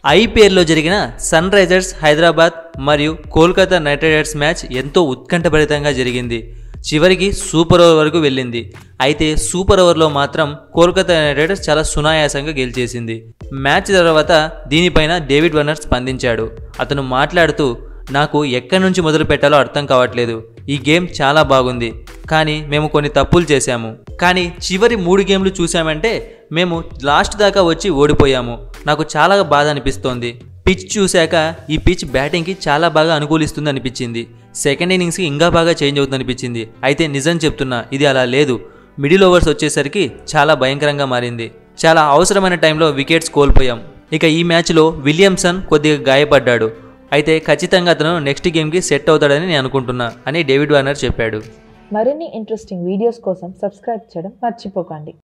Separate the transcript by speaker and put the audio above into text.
Speaker 1: ఐపీఎల్లో జరిగిన sun Risers Hyderabad మరియు కోల్కతా నైట్ రైడర్స్ మ్యాచ్ ఎంతో ఉత్కంఠభరితంగా జరిగింది చివరికి సూపర్ ఓవర్ వరకు వెళ్ళింది అయితే సూపర్ ఓవర్లో మాత్రం కోల్కతా నైట్ రైడర్స్ చాలా సునాయాసంగా గెలిచేసింది మ్యాచ్ తర్వాత దీనిపైన డేవిడ్ వన్నర్ స్పందించాడు అతను మాట్లాడుతూ నాకు ఎక్కడి నుంచి మొదలు పెట్టాలో అర్థం కావట్లేదు ఈ గేమ్ చాలా బాగుంది కానీ మేము కొన్ని తప్పులు చేశాము కానీ చివరి మూడు గేమ్లు చూసామంటే మేము లాస్ట్ దాకా వచ్చి ఓడిపోయాము నాకు చాలా బాధ అనిపిస్తోంది పిచ్ చూశాక ఈ పిచ్ బ్యాటింగ్కి చాలా బాగా అనుకూలిస్తుంది అనిపించింది సెకండ్ ఇన్నింగ్స్కి ఇంకా బాగా చేంజ్ అవుతుంది అనిపించింది అయితే నిజం చెప్తున్నా ఇది అలా లేదు మిడిల్ ఓవర్స్ వచ్చేసరికి చాలా భయంకరంగా మారింది చాలా అవసరమైన టైంలో వికెట్స్ కోల్పోయాం ఇక ఈ మ్యాచ్లో విలియమ్సన్ కొద్దిగా గాయపడ్డాడు అయితే ఖచ్చితంగా అతను నెక్స్ట్ గేమ్కి సెట్ అవుతాడని నేను అనుకుంటున్నా అని డేవిడ్ వార్నర్ చెప్పాడు
Speaker 2: మరిన్ని ఇంట్రెస్టింగ్ వీడియోస్ కోసం సబ్స్క్రైబ్ చేయడం మర్చిపోకండి